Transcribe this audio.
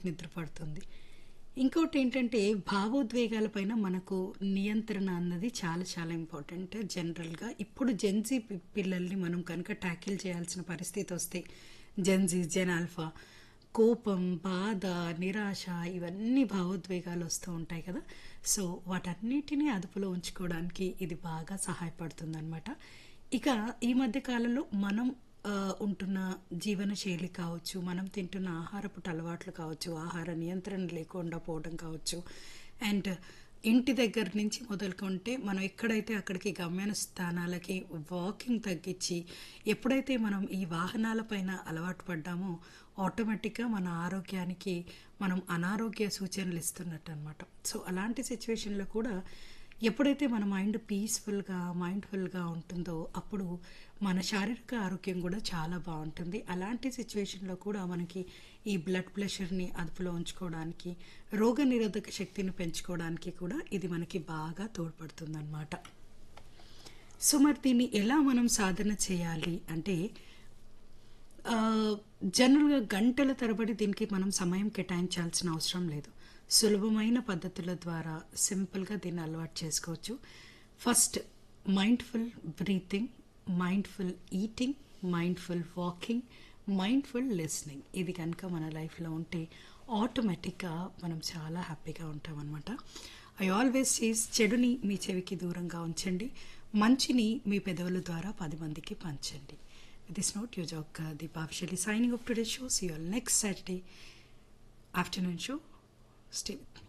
మనకి నిద్ర పడుతుంది ఇంకోటి ఏంటంటే భావోద్వేగాలపైన మనకు నియంత్రణ అన్నది చాలా చాలా ఇంపార్టెంట్ జనరల్గా ఇప్పుడు జెన్జీ పి- పిల్లల్ని మనం కనుక ట్యాకిల్ చేయాల్సిన పరిస్థితి వస్తే జెన్జీ జెన్ ఆల్ఫా కోపం బాధ నిరాశ ఇవన్నీ భావోద్వేగాలు వస్తూ ఉంటాయి కదా సో వాటన్నిటినీ అదుపులో ఉంచుకోవడానికి ఇది బాగా సహాయపడుతుందన్నమాట ఇక ఈ మధ్య కాలంలో మనం ఆ, ఉంటున్న జీవన శైలి కావచ్చు మనం తింటున్న ఆహారపు అలవాట్లు కావచ్చు ఆహార నియంత్రణ లేకుండా పోవడం కావచ్చు అండ్ ఇంటి దగ్గర నుంచి మొదలుకుంటే మనం ఎక్కడైతే అక్కడికి గమ్యాన స్థానాలకి వాకింగ్ తగ్గించి ఎప్పుడైతే మనం ఈ వాహనాలపైన అలవాటు పడ్డామో ఆటోమేటిక్గా మన ఆరోగ్యానికి మనం అనారోగ్య సూచనలు ఇస్తున్నట్టు అనమాట సో అలాంటి సిచ్యువేషన్లో కూడా ఎప్పుడైతే మన మైండ్ పీస్ఫుల్గా మైండ్ఫుల్గా ఉంటుందో అప్పుడు మన శారీరక ఆరోగ్యం కూడా చాలా బాగుంటుంది అలాంటి సిచ్యువేషన్లో కూడా మనకి ఈ బ్లడ్ ప్రెషర్ని అదుపులో ఉంచుకోవడానికి రోగ నిరోధక శక్తిని పెంచుకోవడానికి కూడా ఇది మనకి బాగా తోడ్పడుతుందన్నమాట సో మరి దీన్ని ఎలా మనం సాధన చేయాలి అంటే ఆ, జనరల్గా గంటల తరబడి దీనికి మనం సమయం కేటాయించాల్సిన అవసరం లేదు సులభమైన పద్ధతుల ద్వారా సింపుల్గా దీన్ని అలవాటు చేసుకోవచ్చు first mindful breathing mindful eating mindful walking mindful listening ఇది కనుక మన లైఫ్లో ఉంటే ఆటోమేటిక్గా మనం చాలా హ్యాపీగా ఉంటాం అనమాట ఐ ఆల్వేస్ సీస్ చెడుని మీ చెవికి దూరంగా ఉంచండి మంచిని మీ పెదవుల ద్వారా పది మందికి పంచండి With this note, your Jogga Deepa officially signing off today's show. See you all next Saturday afternoon show. Stay with me.